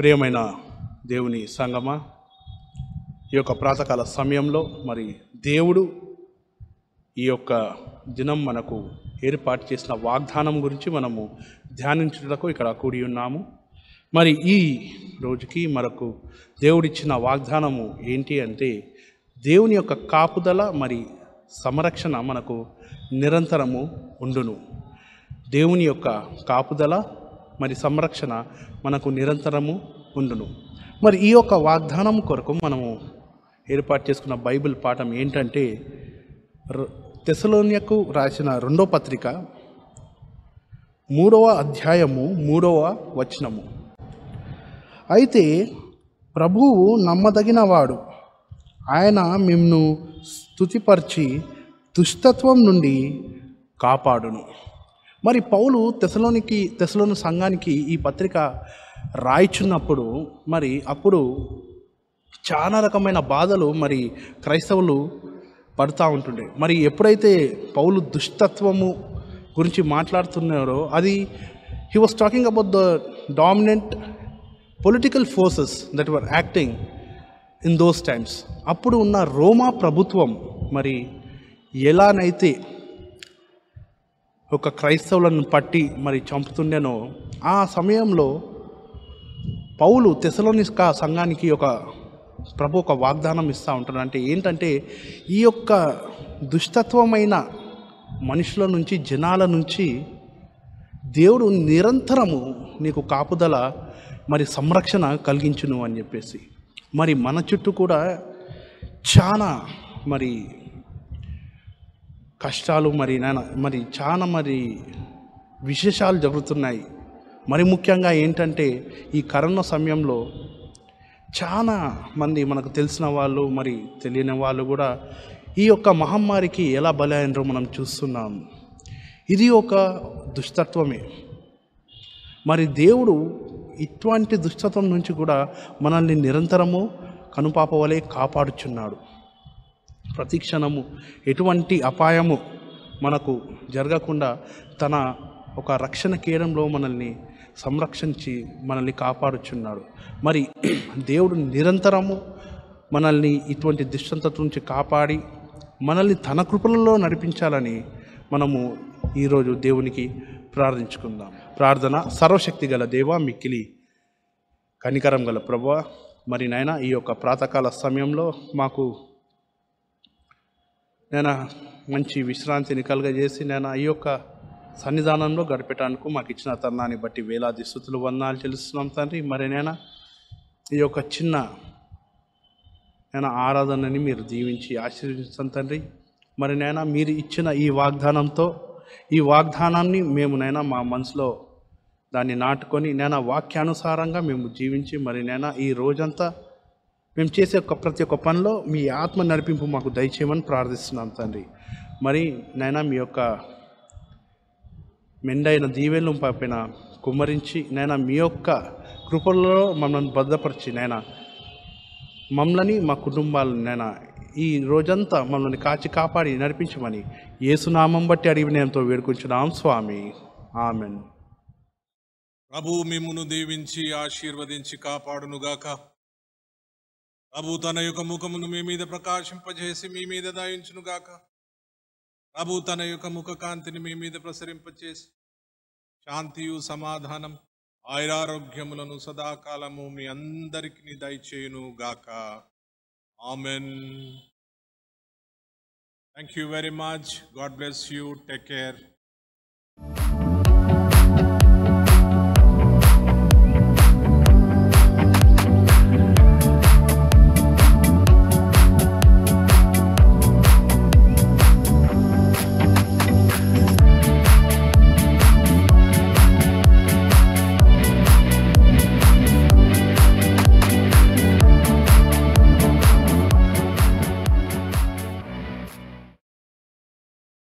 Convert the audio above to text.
ప్రియమైన దేవుని సంగమా ఈ యొక్క ప్రాతకాల సమయంలో మరి దేవుడు ఈ యొక్క దినం మనకు ఏర్పాటు చేసిన వాగ్దానం గురించి మనము ధ్యానించుటకు ఇక్కడ కూడి ఉన్నాము మరి ఈ రోజుకి మనకు దేవుడిచ్చిన వాగ్దానము ఏంటి అంటే దేవుని యొక్క కాపుదల మరి సంరక్షణ మనకు నిరంతరము ఉండును దేవుని యొక్క కాపుదల మరి సంరక్షణ మనకు నిరంతరము ఉండును మరి ఈ యొక్క వాగ్దానం కొరకు మనము ఏర్పాటు చేసుకున్న బైబిల్ పాఠం ఏంటంటే ర- తెసలోనియకు రాసిన రెండో పత్రిక మూడవ అధ్యాయము మూడవ వచనము అయితే ప్రభువు నమ్మదగినవాడు ఆయన మిమ్ను స్తుతిపరిచి దుష్టత్వం నుండి కాపాడును మరి పౌలు తెసలోనికి తెసలోని సంఘానికి ఈ పత్రిక రాయిచున్నప్పుడు మరి అప్పుడు చాలా రకమైన బాధలు మరి క్రైస్తవులు పడుతూ ఉంటుండే మరి ఎప్పుడైతే పౌలు దుష్టత్వము గురించి మాట్లాడుతున్నారో అది he was talking about the dominant political forces that were acting in those times అప్పుడు ఉన్న రోమా ప్రభుత్వం మరి ఎలానైతే ఒక క్రైస్తవులను పట్టి మరి చంపుతుండేనో ఆ సమయంలో పౌలు తెసలోనిస్క సంఘానికి ఒక ప్రభు ఒక వాగ్దానం ఇస్తూ ఉంటాడు అంటే ఏంటంటే ఈ యొక్క దుష్టత్వమైన మనుషుల నుంచి జనాల నుంచి దేవుడు నిరంతరము నీకు కాపుదల మరి సంరక్షణ కలిగించును అని చెప్పేసి మరి మన చుట్టూ కూడా చాలా మరి కష్టాలు మరి నాన్న మరి చాలా మరి విశేషాలు జరుగుతున్నాయి మరి ముఖ్యంగా ఏంటంటే ఈ కరోనా సమయంలో చాలా మంది మనకు తెలిసిన వాళ్ళు మరి తెలియని వాళ్ళు కూడా ఈ యొక్క మహమ్మారికి ఎలా బలైనరో మనం చూస్తున్నాం ఇది ఒక దుష్టత్వమే మరి దేవుడు ఇటువంటి దుష్టత్వం నుంచి కూడా మనల్ని నిరంతరము కనుపాప వలె కాపాడుచున్నాడు ప్రతి క్షణము ఎటువంటి అపాయము మనకు జరగకుండా తన ఒక రక్షణ కేంద్రంలో మనల్ని సంరక్షించి మనల్ని కాపాడుచున్నాడు మరి దేవుడు నిరంతరము మనల్ని ఇటువంటి దుష్టంతత్వం నుంచి కాపాడి మనల్ని తన కృపలలో నడిపించాలని మనము ఈరోజు దేవునికి ప్రార్థించుకుందాం ప్రార్థన సర్వశక్తి గల దేవ మిక్కిలి కనికరం గల ప్రభు మరి నాయన ఈ యొక్క ప్రాతకాల సమయంలో మాకు నేను మంచి విశ్రాంతిని కలుగజేసి నేను ఈ యొక్క సన్నిధానంలో గడిపేటానికి మాకు ఇచ్చిన తరుణాన్ని బట్టి వేలాది స్థుతులు వందనాలు చెల్లిస్తున్నాం తండ్రి మరి నేను ఈ యొక్క చిన్న నేను ఆరాధనని మీరు దీవించి ఆశీర్వదిస్తాను తండ్రి మరి నైనా మీరు ఇచ్చిన ఈ వాగ్దానంతో ఈ వాగ్దానాన్ని మేము నైనా మా మనసులో దాన్ని నాటుకొని నేను వాక్యానుసారంగా మేము జీవించి మరి నేను ఈ రోజంతా మేము చేసే ఒక్క ప్రతి ఒక్క పనిలో మీ ఆత్మ నడిపింపు మాకు దయచేయమని ప్రార్థిస్తున్నాం తండ్రి మరి నైనా మీ యొక్క మెండైన దీవెలను పైన కుమ్మరించి నైనా మీ యొక్క కృపల్లో మమ్మల్ని భద్రపరిచి నైనా మమ్మల్ని మా కుటుంబాలను నైనా ఈ రోజంతా మమ్మల్ని కాచి కాపాడి నడిపించమని ఏసునామం బట్టి అడిగి నేనుతో వేడుకుంటున్నాం స్వామి ఆమెన్ ప్రభు మిమ్మును దీవించి ఆశీర్వదించి కాపాడునుగాక ప్రభు తన యొక్క ముఖమును మీ మీద ప్రకాశింపజేసి మీ మీద దయించునుగాక ప్రభు తన యొక్క ముఖ కాంతిని మీ మీద ప్రసరింపచేసి శాంతియు సమాధానం ఆయురారోగ్యములను సదాకాలము మీ అందరికి దయచేయును గాక amen thank you very much God bless you take care